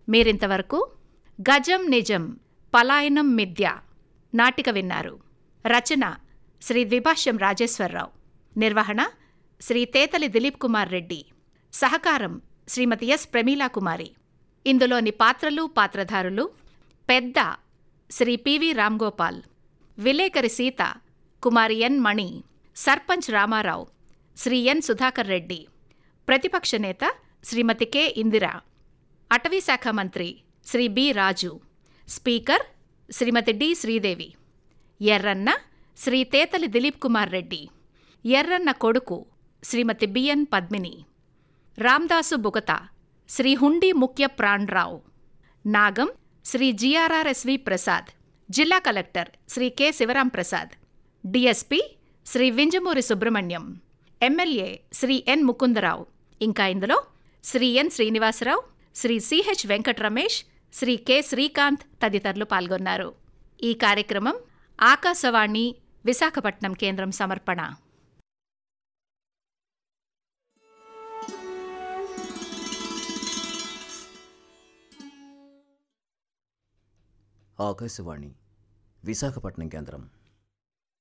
మీరింతవరకు గజం నిజం పలాయనం మిథ్య నాటిక విన్నారు రచన శ్రీ ద్విభాష్యం రాజేశ్వరరావు నిర్వహణ శ్రీ తేతలి దిలీప్ కుమార్ రెడ్డి సహకారం శ్రీమతి ఎస్ ప్రమీలా కుమారి ఇందులోని పాత్రలు పాత్రధారులు పెద్ద శ్రీ పివి రామ్గోపాల్ విలేకరి సీత కుమారి ఎన్ మణి సర్పంచ్ రామారావు శ్రీ ఎన్ సుధాకర్ రెడ్డి ప్రతిపక్ష నేత శ్రీమతి కె ఇందిరా అటవీ శాఖ మంత్రి Shri B Raju speaker Shrimati D Sridevi Erranna Shri Tethali Dilip Kumar Reddy Erranna కొడుకు శ్రీమతి బిఎన్ పద్మిని రామ్దాసు బుగత శ్రీ హుండి ముఖ్య ప్రాణరావు నాగం శ్రీ జిఆర్ఆర్ఎస్వి ప్రసాద్ జిల్లా collector Shri K Sivaram Prasad DSP Shri Vinjamuri Subrahmanyam MLA Shri N Mukundarao ఇంకా ఇందులో Shri N Srinivasarao Shri CH Venkata Ramesh Shri K Srikanth తదితరులు పాల్గొన్నారు ఈ కార్యక్రమం ఆకాశవాణి విశాఖపట్నం కేంద్రం సమర్పణ ఆకాశవాణి విశాఖపట్నం కేంద్రం